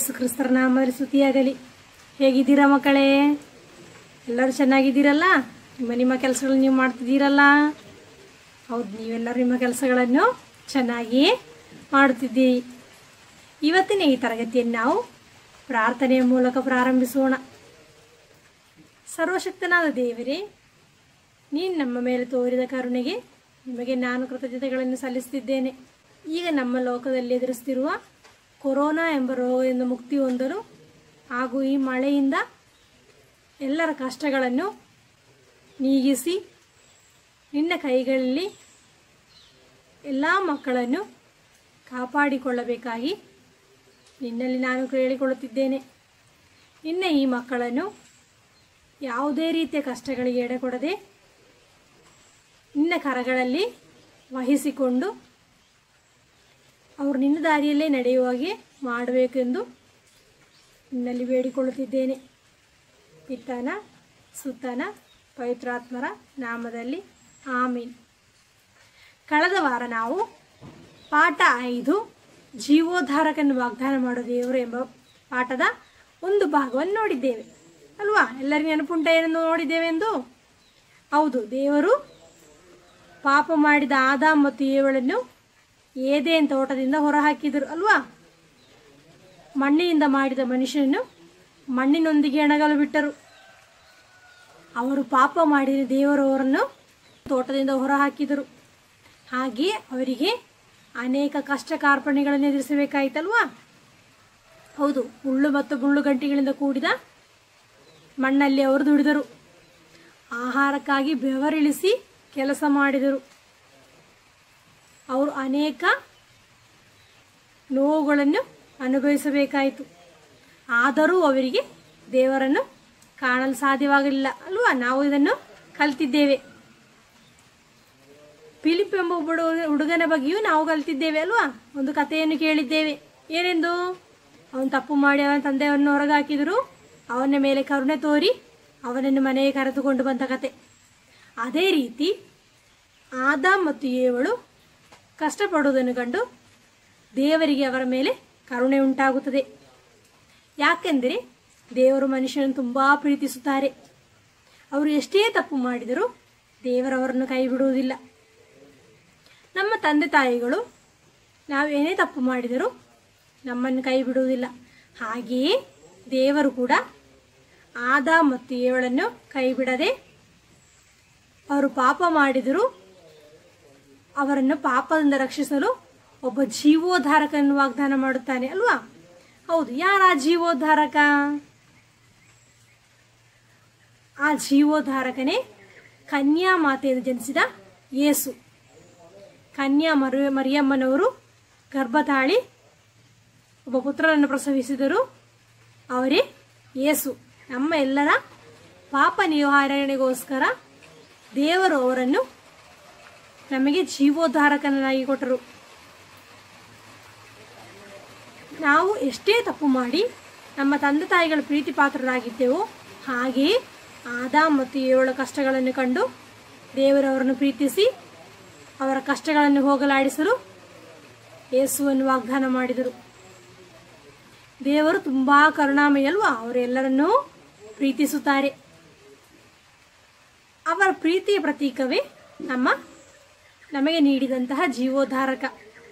ಯೇಸು ಕ್ರಿಸ್ತರ ನಾಮದಲ್ಲಿ ಸ್ತುತಿಯಾಗಲಿ ಹೇಗಿದ್ದೀರಾ ಮಕ್ಕಳೇ ಎಲ್ಲರೂ ಚೆನ್ನಾಗಿದ್ದೀರಲ್ಲ ನಿಮ್ಮ ನಿಮ್ಮ ಕೆಲಸಗಳನ್ನ ನೀವು ಮಾಡ್ತಿದ್ದೀರಲ್ಲ ಹೌದು ನೀವೆಲ್ಲರೂ ನಿಮ್ಮ ಕೆಲಸಗಳನ್ನು ಚೆನ್ನಾಗಿ ಮಾಡುತ್ತಿದ್ದೀರಿ ಇವತ್ತಿನ ಈ ತರಗತಿಯನ್ನು ನಾವು ಪ್ರಾರ್ಥನೆಯ ಮೂಲಕ ಪ್ರಾರಂಭಿಸೋಣ ಸರ್ವಶಕ್ತನಾದ ದೇವರೇ ನೀನು ನಮ್ಮ ಮೇಲೆ ತೋರಿದ ಕರುಣೆಗೆ ನಿಮಗೆ ನಾನು ಕೃತಜ್ಞತೆಗಳನ್ನು ಸಲ್ಲಿಸುತ್ತಿದ್ದೇನೆ ಈಗ ನಮ್ಮ ಲೋಕದಲ್ಲಿ ಎದುರಿಸ್ತಿರುವ ಕೊರೋನಾ ಎಂಬ ರೋಗದಿಂದ ಮುಕ್ತಿ ಹೊಂದಲು ಹಾಗೂ ಈ ಮಳೆಯಿಂದ ಎಲ್ಲರ ಕಷ್ಟಗಳನ್ನು ನೀಗಿಸಿ ನಿನ್ನ ಕೈಗಳಲ್ಲಿ ಎಲ್ಲ ಮಕ್ಕಳನ್ನು ಕಾಪಾಡಿಕೊಳ್ಳಬೇಕಾಗಿ ನಿನ್ನಲ್ಲಿ ನಾನು ಕೇಳಿಕೊಳ್ಳುತ್ತಿದ್ದೇನೆ ನಿನ್ನ ಈ ಮಕ್ಕಳನ್ನು ಯಾವುದೇ ರೀತಿಯ ಕಷ್ಟಗಳಿಗೆ ಎಡೆಕೊಡದೆ ನಿನ್ನ ಕರಗಳಲ್ಲಿ ವಹಿಸಿಕೊಂಡು ಅವರು ನಿನ್ನ ದಾರಿಯಲ್ಲೇ ನಡೆಯುವ ಹಾಗೆ ಮಾಡಬೇಕೆಂದು ನಿನ್ನಲ್ಲಿ ಬೇಡಿಕೊಳ್ಳುತ್ತಿದ್ದೇನೆ ಪಿತ್ತನ ಸುತ್ತನ ಪವಿತ್ರಾತ್ಮರ ನಾಮದಲ್ಲಿ ಆಮೀನ್ ಕಳೆದ ವಾರ ನಾವು ಪಾಠ ಐದು ಜೀವೋದ್ಧಾರಕನ್ನು ವಾಗ್ದಾನ ಮಾಡೋ ದೇವರು ಎಂಬ ಪಾಠದ ಒಂದು ಭಾಗವನ್ನು ನೋಡಿದ್ದೇವೆ ಅಲ್ವಾ ಎಲ್ಲರಿಗೂ ನೆನಪುಂಟ ಏನನ್ನು ನೋಡಿದ್ದೇವೆ ಎಂದು ಹೌದು ದೇವರು ಪಾಪ ಮಾಡಿದ ಆದಾಮ್ ಮತ್ತು ಏವಳನ್ನು ಏದೇನ್ ತೋಟದಿಂದ ಹೊರಹಾಕಿದರು ಅಲ್ವಾ ಮಣ್ಣಿನಿಂದ ಮಾಡಿದ ಮನುಷ್ಯನನ್ನು ಮಣ್ಣಿನೊಂದಿಗೆ ಎಣಗಲು ಬಿಟ್ಟರು ಅವರು ಪಾಪ ಮಾಡಿದ ದೇವರು ಅವರನ್ನು ತೋಟದಿಂದ ಹೊರಹಾಕಿದರು ಹಾಗೆಯೇ ಅವರಿಗೆ ಅನೇಕ ಕಷ್ಟ ಕಾರ್ಪಣ್ಯಗಳನ್ನು ಎದುರಿಸಬೇಕಾಯಿತಲ್ವಾ ಹೌದು ಮುಳ್ಳು ಮತ್ತು ಮುಳ್ಳು ಗಂಟೆಗಳಿಂದ ಕೂಡಿದ ಮಣ್ಣಲ್ಲಿ ಅವರು ದುಡಿದರು ಆಹಾರಕ್ಕಾಗಿ ಬೆವರಿಳಿಸಿ ಕೆಲಸ ಮಾಡಿದರು ಅವರು ಅನೇಕ ನೋವುಗಳನ್ನು ಅನುಭವಿಸಬೇಕಾಯಿತು ಆದರೂ ಅವರಿಗೆ ದೇವರನ್ನು ಕಾಣಲು ಸಾಧ್ಯವಾಗಲಿಲ್ಲ ಅಲ್ವಾ ನಾವು ಇದನ್ನು ಕಲ್ತಿದ್ದೇವೆ ಫಿಲಿಪ್ ಎಂಬ ಹುಡು ಹುಡುಗನ ಬಗ್ಗೆಯೂ ನಾವು ಕಲ್ತಿದ್ದೇವೆ ಅಲ್ವಾ ಒಂದು ಕಥೆಯನ್ನು ಕೇಳಿದ್ದೇವೆ ಏನೆಂದು ಅವನು ತಪ್ಪು ಮಾಡಿ ಅವನ ತಂದೆಯನ್ನು ಹೊರಗೆ ಹಾಕಿದರು ಅವನ ಮೇಲೆ ಕರುಣೆ ತೋರಿ ಅವನನ್ನು ಮನೆಗೆ ಕರೆದುಕೊಂಡು ಬಂದ ಕತೆ ಅದೇ ರೀತಿ ಆದಾಮ್ ಮತ್ತು ಏವಳು ಕಷ್ಟಪಡುವುದನ್ನು ಕಂಡು ದೇವರಿಗೆ ಅವರ ಮೇಲೆ ಕರುಣೆ ಉಂಟಾಗುತ್ತದೆ ಯಾಕೆಂದರೆ ದೇವರು ಮನುಷ್ಯನನ್ನು ತುಂಬ ಪ್ರೀತಿಸುತ್ತಾರೆ ಅವರು ಎಷ್ಟೇ ತಪ್ಪು ಮಾಡಿದರೂ ದೇವರವರನ್ನು ಕೈ ಬಿಡುವುದಿಲ್ಲ ನಮ್ಮ ತಂದೆ ತಾಯಿಗಳು ನಾವೇನೇ ತಪ್ಪು ಮಾಡಿದರೂ ನಮ್ಮನ್ನು ಕೈ ಬಿಡುವುದಿಲ್ಲ ಹಾಗೆಯೇ ದೇವರು ಕೂಡ ಆದ ಮತ್ತು ಏವಳನ್ನು ಕೈ ಬಿಡದೆ ಅವರು ಪಾಪ ಮಾಡಿದರೂ ಅವರನ್ನು ಪಾಪದಿಂದ ರಕ್ಷಿಸಲು ಒಬ್ಬ ಜೀವೋದ್ಧಾರಕನ್ನು ವಾಗ್ದಾನ ಮಾಡುತ್ತಾನೆ ಅಲ್ವಾ ಹೌದು ಯಾರ ಆ ಜೀವೋದ್ಧಾರಕ ಆ ಜೀವೋದ್ಧಾರಕನೇ ಕನ್ಯಾ ಮಾತೆಯನ್ನು ಜನಿಸಿದ ಯೇಸು ಕನ್ಯಾ ಮರು ಮರಿಯಮ್ಮನವರು ಗರ್ಭ ತಾಳಿ ಒಬ್ಬ ಪುತ್ರನನ್ನು ಪ್ರಸವಿಸಿದರು ಅವರೇ ಯೇಸು ನಮ್ಮ ಎಲ್ಲರ ಪಾಪ ನಿವಾರಣೆಗೋಸ್ಕರ ದೇವರು ಅವರನ್ನು ನಮಗೆ ಜೀವೋದ್ಧಾರಕನಾಗಿ ಕೊಟ್ಟರು ನಾವು ಎಷ್ಟೇ ತಪ್ಪು ಮಾಡಿ ನಮ್ಮ ತಂದೆ ತಾಯಿಗಳ ಪ್ರೀತಿ ಪಾತ್ರರಾಗಿದ್ದೆವೋ ಹಾಗೆಯೇ ಆದಾಮ್ ಮತ್ತು ಏಳು ಕಷ್ಟಗಳನ್ನು ಕಂಡು ದೇವರವರನ್ನು ಪ್ರೀತಿಸಿ ಅವರ ಕಷ್ಟಗಳನ್ನು ಹೋಗಲಾಡಿಸಲು ಯೇಸುವನ್ನು ವಾಗ್ದಾನ ಮಾಡಿದರು ದೇವರು ತುಂಬ ಕರುಣಾಮಯ ಅಲ್ವಾ ಅವರೆಲ್ಲರನ್ನೂ ಪ್ರೀತಿಸುತ್ತಾರೆ ಅವರ ಪ್ರೀತಿಯ ಪ್ರತೀಕವೇ ನಮ್ಮ ನಮಗೆ ನೀಡಿದಂತಹ ಜೀವೋದ್ಧಾರಕ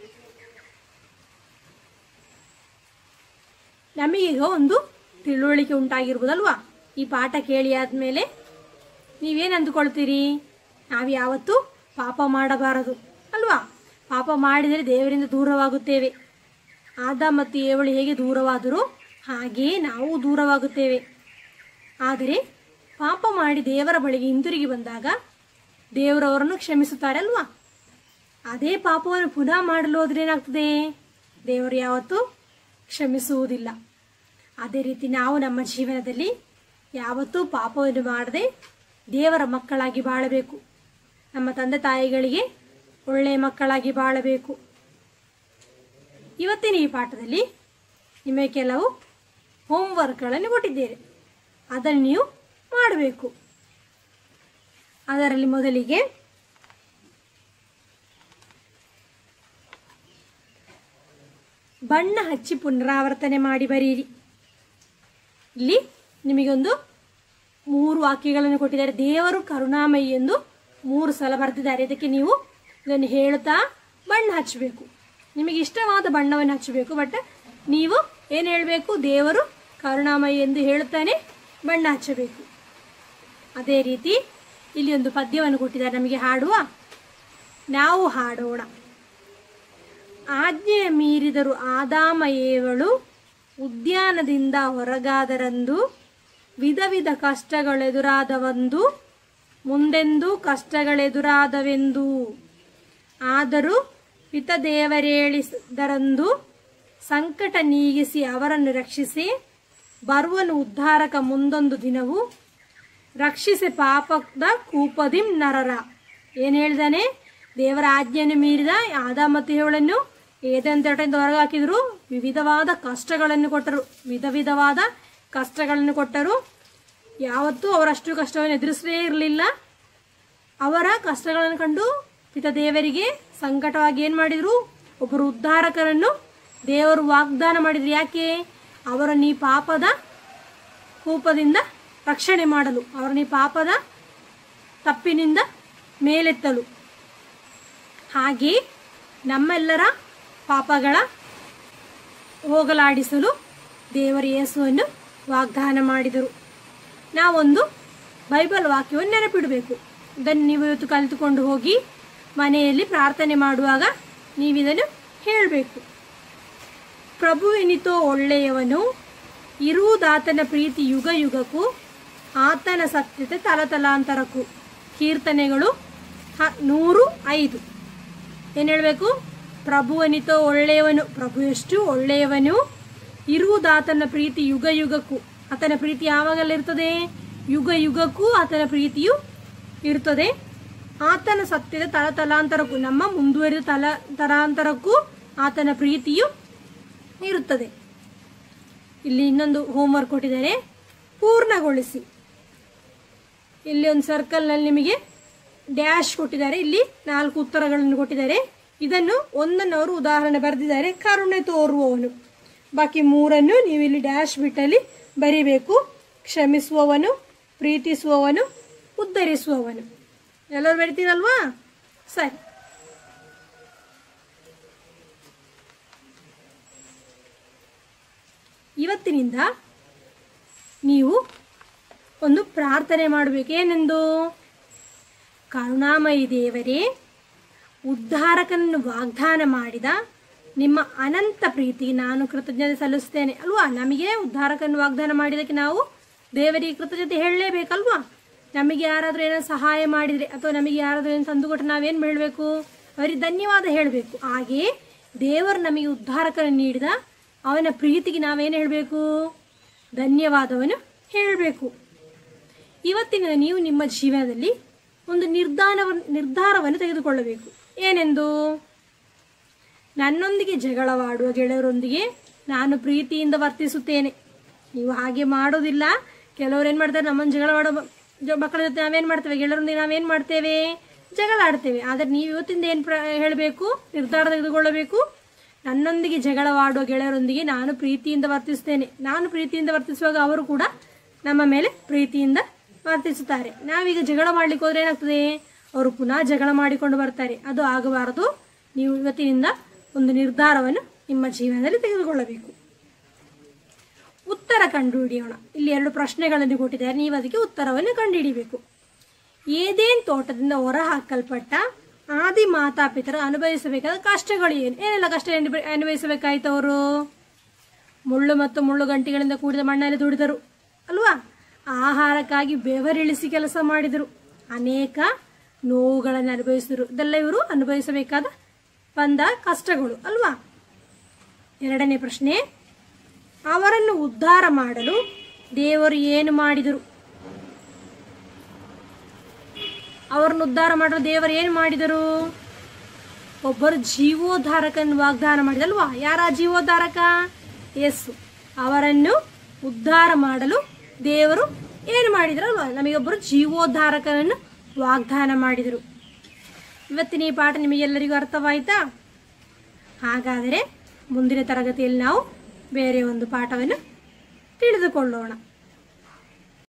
ನಮಗೀಗ ಒಂದು ತಿಳುವಳಿಕೆ ಉಂಟಾಗಿರ್ಬೋದಲ್ವಾ ಈ ಪಾಠ ಕೇಳಿ ಆದಮೇಲೆ ನೀವೇನು ಅಂದುಕೊಳ್ತೀರಿ ನಾವು ಯಾವತ್ತೂ ಪಾಪ ಮಾಡಬಾರದು ಅಲ್ವಾ ಪಾಪ ಮಾಡಿದರೆ ದೇವರಿಂದ ದೂರವಾಗುತ್ತೇವೆ ಆದ ಮತ್ತು ಏವಳು ಹೇಗೆ ದೂರವಾದರೂ ಹಾಗೆಯೇ ನಾವು ದೂರವಾಗುತ್ತೇವೆ ಆದರೆ ಪಾಪ ಮಾಡಿ ದೇವರ ಬಳಿಗೆ ಹಿಂತಿರುಗಿ ಬಂದಾಗ ದೇವರವರನ್ನು ಕ್ಷಮಿಸುತ್ತಾರೆ ಅಲ್ವಾ ಅದೇ ಪಾಪವನ್ನು ಪುನಃ ಮಾಡಲು ಹೋದ್ರೆ ಏನಾಗ್ತದೆ ದೇವರು ಯಾವತ್ತೂ ಕ್ಷಮಿಸುವುದಿಲ್ಲ ಅದೇ ರೀತಿ ನಾವು ನಮ್ಮ ಜೀವನದಲ್ಲಿ ಯಾವತ್ತೂ ಪಾಪವನ್ನು ಮಾಡದೆ ದೇವರ ಮಕ್ಕಳಾಗಿ ಬಾಳಬೇಕು ನಮ್ಮ ತಂದೆ ತಾಯಿಗಳಿಗೆ ಒಳ್ಳೆಯ ಮಕ್ಕಳಾಗಿ ಬಾಳಬೇಕು ಇವತ್ತಿನ ಈ ಪಾಠದಲ್ಲಿ ನಿಮಗೆ ಕೆಲವು ಹೋಮ್ವರ್ಕ್ಗಳನ್ನು ಕೊಟ್ಟಿದ್ದೇನೆ ಅದನ್ನು ನೀವು ಮಾಡಬೇಕು ಅದರಲ್ಲಿ ಮೊದಲಿಗೆ ಬಣ್ಣ ಹಚ್ಚಿ ಪುನರಾವರ್ತನೆ ಮಾಡಿ ಬರೀರಿ ಇಲ್ಲಿ ನಿಮಗೊಂದು ಮೂರು ವಾಕ್ಯಗಳನ್ನು ಕೊಟ್ಟಿದ್ದಾರೆ ದೇವರು ಕರುಣಾಮಯಿ ಎಂದು ಮೂರು ಸಲ ಬರೆದಿದ್ದಾರೆ ಇದಕ್ಕೆ ನೀವು ಇದನ್ನು ಹೇಳುತ್ತಾ ಬಣ್ಣ ಹಚ್ಚಬೇಕು ನಿಮಗೆ ಇಷ್ಟವಾದ ಬಣ್ಣವನ್ನು ಹಚ್ಚಬೇಕು ಬಟ್ ನೀವು ಏನು ಹೇಳಬೇಕು ದೇವರು ಕರುಣಾಮಯಿ ಎಂದು ಹೇಳುತ್ತಾನೆ ಬಣ್ಣ ಹಚ್ಚಬೇಕು ಅದೇ ರೀತಿ ಇಲ್ಲಿ ಒಂದು ಪದ್ಯವನ್ನು ಕೊಟ್ಟಿದ್ದಾರೆ ನಮಗೆ ಹಾಡುವ ನಾವು ಹಾಡೋಣ ಆಜ್ಞೆಯ ಮೀರಿದರು ಆದಾಮ ಏವಳು ಉದ್ಯಾನದಿಂದ ಹೊರಗಾದರಂದು ವಿಧ ವಿಧ ಕಷ್ಟಗಳೆದುರಾದವಂದು ಮುಂದೆಂದೂ ಕಷ್ಟಗಳೆದುರಾದವೆಂದು ಆದರೂ ಪಿತದೇವರೇಳಿದರಂದು ಸಂಕಟ ನೀಗಿಸಿ ಅವರನ್ನು ರಕ್ಷಿಸಿ ಬರುವನು ಉದ್ಧಾರಕ ಮುಂದೊಂದು ದಿನವು ರಕ್ಷಿಸಿ ಪಾಪದ ಕೂಪದಿಂ ನರರ ಏನು ಹೇಳ್ದಾನೆ ದೇವರ ಆಜ್ಞೆಯನ್ನು ಮೀರಿದ ಆದ ಮತ್ತು ಹೇಳನ್ನು ಏದಂತ ಹೊರಗೆ ಹಾಕಿದ್ರು ವಿವಿಧವಾದ ಕಷ್ಟಗಳನ್ನು ಕೊಟ್ಟರು ವಿಧ ವಿಧವಾದ ಕಷ್ಟಗಳನ್ನು ಕೊಟ್ಟರು ಯಾವತ್ತೂ ಅವರಷ್ಟು ಕಷ್ಟವನ್ನು ಎದುರಿಸಲೇ ಇರಲಿಲ್ಲ ಅವರ ಕಷ್ಟಗಳನ್ನು ಕಂಡು ಪಿತ ದೇವರಿಗೆ ಸಂಕಟವಾಗಿ ಏನು ಮಾಡಿದ್ರು ಒಬ್ಬರು ಉದ್ಧಾರಕರನ್ನು ದೇವರು ವಾಗ್ದಾನ ಮಾಡಿದ್ರು ಯಾಕೆ ಅವರನ್ನು ಈ ಪಾಪದ ಕೂಪದಿಂದ ರಕ್ಷಣೆ ಮಾಡಲು ಅವರನ್ನು ಈ ಪಾಪದ ತಪ್ಪಿನಿಂದ ಮೇಲೆತ್ತಲು ಹಾಗೆ ನಮ್ಮೆಲ್ಲರ ಪಾಪಗಳ ಹೋಗಲಾಡಿಸಲು ದೇವರ ಯೇಸುವನ್ನು ವಾಗ್ದಾನ ಮಾಡಿದರು ನಾವೊಂದು ಬೈಬಲ್ ವಾಕ್ಯವನ್ನು ನೆನಪಿಡಬೇಕು ಇದನ್ನು ನೀವು ಇವತ್ತು ಕಲಿತುಕೊಂಡು ಹೋಗಿ ಮನೆಯಲ್ಲಿ ಪ್ರಾರ್ಥನೆ ಮಾಡುವಾಗ ನೀವಿದನ್ನು ಹೇಳಬೇಕು ಪ್ರಭುವೆನಿತೋ ಒಳ್ಳೆಯವನು ಇರುವುದಾತನ ಪ್ರೀತಿ ಯುಗ ಯುಗಕ್ಕೂ ಆತನ ಸತ್ಯತೆ ತಲತಲಾಂತರಕ್ಕೂ ಕೀರ್ತನೆಗಳು ಹ ನೂರು ಐದು ಏನು ಹೇಳಬೇಕು ಪ್ರಭುವನಿತೋ ಒಳ್ಳೆಯವನು ಪ್ರಭು ಎಷ್ಟು ಒಳ್ಳೆಯವನು ಇರುವುದಾತನ ಪ್ರೀತಿ ಯುಗ ಯುಗಕ್ಕೂ ಆತನ ಪ್ರೀತಿ ಯಾವಾಗೆಲ್ಲ ಇರ್ತದೆ ಯುಗ ಯುಗಕ್ಕೂ ಆತನ ಪ್ರೀತಿಯು ಇರ್ತದೆ ಆತನ ಸತ್ಯದ ತಲತಲಾಂತರಕ್ಕೂ ನಮ್ಮ ಮುಂದುವರಿದ ತಲ ತಲಾಂತರಕ್ಕೂ ಆತನ ಪ್ರೀತಿಯು ಇರುತ್ತದೆ ಇಲ್ಲಿ ಇನ್ನೊಂದು ಹೋಮ್ವರ್ಕ್ ಕೊಟ್ಟಿದ್ದಾರೆ ಪೂರ್ಣಗೊಳಿಸಿ ಇಲ್ಲಿ ಒಂದು ಸರ್ಕಲ್ನಲ್ಲಿ ನಿಮಗೆ ಡ್ಯಾಶ್ ಕೊಟ್ಟಿದ್ದಾರೆ ಇಲ್ಲಿ ನಾಲ್ಕು ಉತ್ತರಗಳನ್ನು ಕೊಟ್ಟಿದ್ದಾರೆ ಇದನ್ನು ಒಂದನ್ನು ಅವರು ಉದಾಹರಣೆ ಬರೆದಿದ್ದಾರೆ ಕರುಣೆ ತೋರುವವನು ಬಾಕಿ ಮೂರನ್ನು ನೀವು ಇಲ್ಲಿ ಡ್ಯಾಶ್ ಬಿಟ್ಟಲ್ಲಿ ಬರಿಬೇಕು ಕ್ಷಮಿಸುವವನು ಪ್ರೀತಿಸುವವನು ಉದ್ಧರಿಸುವವನು ಎಲ್ಲರೂ ಬರಿತೀರಲ್ವಾ ಸರಿ ಇವತ್ತಿನಿಂದ ನೀವು ಒಂದು ಪ್ರಾರ್ಥನೆ ಮಾಡಬೇಕು ಏನೆಂದು ಕರುಣಾಮಯಿ ದೇವರೇ ಉದ್ಧಾರಕನನ್ನು ವಾಗ್ದಾನ ಮಾಡಿದ ನಿಮ್ಮ ಅನಂತ ಪ್ರೀತಿಗೆ ನಾನು ಕೃತಜ್ಞತೆ ಸಲ್ಲಿಸ್ತೇನೆ ಅಲ್ವಾ ನಮಗೆ ಉದ್ಧಾರಕನ್ನು ವಾಗ್ದಾನ ಮಾಡಿದಕ್ಕೆ ನಾವು ದೇವರಿಗೆ ಕೃತಜ್ಞತೆ ಹೇಳಲೇಬೇಕಲ್ವಾ ನಮಗೆ ಯಾರಾದರೂ ಏನೋ ಸಹಾಯ ಮಾಡಿದರೆ ಅಥವಾ ನಮಗೆ ಯಾರಾದರೂ ಏನು ತಂದುಕೊಟ್ಟರೆ ನಾವೇನು ಹೇಳಬೇಕು ಅವರಿಗೆ ಧನ್ಯವಾದ ಹೇಳಬೇಕು ಹಾಗೆಯೇ ದೇವರು ನಮಗೆ ಉದ್ಧಾರಕನ್ನು ನೀಡಿದ ಅವನ ಪ್ರೀತಿಗೆ ನಾವೇನು ಹೇಳಬೇಕು ಧನ್ಯವಾದವನ್ನು ಹೇಳಬೇಕು ಇವತ್ತಿನ ನೀವು ನಿಮ್ಮ ಜೀವನದಲ್ಲಿ ಒಂದು ನಿರ್ಧಾರವನ್ನು ನಿರ್ಧಾರವನ್ನು ತೆಗೆದುಕೊಳ್ಳಬೇಕು ಏನೆಂದು ನನ್ನೊಂದಿಗೆ ಜಗಳವಾಡುವ ಗೆಳೆಯರೊಂದಿಗೆ ನಾನು ಪ್ರೀತಿಯಿಂದ ವರ್ತಿಸುತ್ತೇನೆ ನೀವು ಹಾಗೆ ಮಾಡೋದಿಲ್ಲ ಕೆಲವರು ಏನು ಮಾಡ್ತಾರೆ ನಮ್ಮನ್ನು ಜಗಳವಾಡೋ ಮ- ಜ- ಮಕ್ಕಳ ಜೊತೆ ನಾವೇನು ಮಾಡ್ತೇವೆ ಗೆಳೆಯರೊಂದಿಗೆ ನಾವೇನು ಮಾಡ್ತೇವೆ ಜಗಳ ಆಡ್ತೇವೆ ಆದರೆ ನೀವು ಇವತ್ತಿಂದ ಏನು ಪ್ರ ಹೇಳಬೇಕು ನಿರ್ಧಾರ ತೆಗೆದುಕೊಳ್ಳಬೇಕು ನನ್ನೊಂದಿಗೆ ಜಗಳವಾಡುವ ಗೆಳೆಯರೊಂದಿಗೆ ನಾನು ಪ್ರೀತಿಯಿಂದ ವರ್ತಿಸುತ್ತೇನೆ ನಾನು ಪ್ರೀತಿಯಿಂದ ವರ್ತಿಸುವಾಗ ಅವರು ಕೂಡ ನಮ್ಮ ಮೇಲೆ ಪ್ರೀತಿಯಿಂದ ವರ್ತಿಸುತ್ತಾರೆ ನಾವೀಗ ಜಗಳ ಮಾಡ್ಲಿಕ್ಕೆ ಹೋದ್ರೆ ಏನಾಗ್ತದೆ ಅವರು ಪುನಃ ಜಗಳ ಮಾಡಿಕೊಂಡು ಬರ್ತಾರೆ ಅದು ಆಗಬಾರದು ನೀವು ಇವತ್ತಿನಿಂದ ಒಂದು ನಿರ್ಧಾರವನ್ನು ನಿಮ್ಮ ಜೀವನದಲ್ಲಿ ತೆಗೆದುಕೊಳ್ಳಬೇಕು ಉತ್ತರ ಕಂಡುಹಿಡಿಯೋಣ ಇಲ್ಲಿ ಎರಡು ಪ್ರಶ್ನೆಗಳನ್ನು ಕೊಟ್ಟಿದ್ದಾರೆ ನೀವು ಅದಕ್ಕೆ ಉತ್ತರವನ್ನು ಕಂಡುಹಿಡಿಬೇಕು ಏದೇನ್ ತೋಟದಿಂದ ಹೊರ ಹಾಕಲ್ಪಟ್ಟ ಆದಿ ಮಾತಾಪಿತರು ಅನುಭವಿಸಬೇಕಾದ ಕಷ್ಟಗಳು ಏನು ಏನೆಲ್ಲ ಕಷ್ಟ ಅನುಭ- ಅನುಭವಿಸಬೇಕಾಯ್ತು ಅವರು ಮುಳ್ಳು ಮತ್ತು ಮುಳ್ಳು ಗಂಟಿಗಳಿಂದ ಕೂಡಿದ ಮಣ್ಣಲ್ಲಿ ದುಡಿದರು ಅಲ್ವಾ ಆಹಾರಕ್ಕಾಗಿ ಬೆವರಿಳಿಸಿ ಕೆಲಸ ಮಾಡಿದರು ಅನೇಕ ನೋವುಗಳನ್ನು ಅನುಭವಿಸಿದರು ಇದೆಲ್ಲ ಇವರು ಅನುಭವಿಸಬೇಕಾದ ಬಂದ ಕಷ್ಟಗಳು ಅಲ್ವಾ ಎರಡನೇ ಪ್ರಶ್ನೆ ಅವರನ್ನು ಉದ್ಧಾರ ಮಾಡಲು ದೇವರು ಏನು ಮಾಡಿದರು ಅವರನ್ನು ಉದ್ಧಾರ ಮಾಡಲು ದೇವರು ಏನು ಮಾಡಿದರು ಒಬ್ಬರು ಜೀವೋದ್ಧಾರಕನ್ನು ವಾಗ್ದಾನ ಮಾಡಿದಲ್ವಾ ಯಾರ ಜೀವೋದ್ಧಾರಕ ಯೇಸು ಅವರನ್ನು ಉದ್ಧಾರ ಮಾಡಲು ದೇವರು ಏನು ಮಾಡಿದ್ರಲ್ವಾ ನಮಗೊಬ್ಬರು ಜೀವೋದ್ಧಾರಕನನ್ನು ವಾಗ್ದಾನ ಮಾಡಿದರು ಇವತ್ತಿನ ಈ ಪಾಠ ನಿಮಗೆಲ್ಲರಿಗೂ ಅರ್ಥವಾಯಿತಾ ಹಾಗಾದರೆ ಮುಂದಿನ ತರಗತಿಯಲ್ಲಿ ನಾವು ಬೇರೆ ಒಂದು ಪಾಠವನ್ನು ತಿಳಿದುಕೊಳ್ಳೋಣ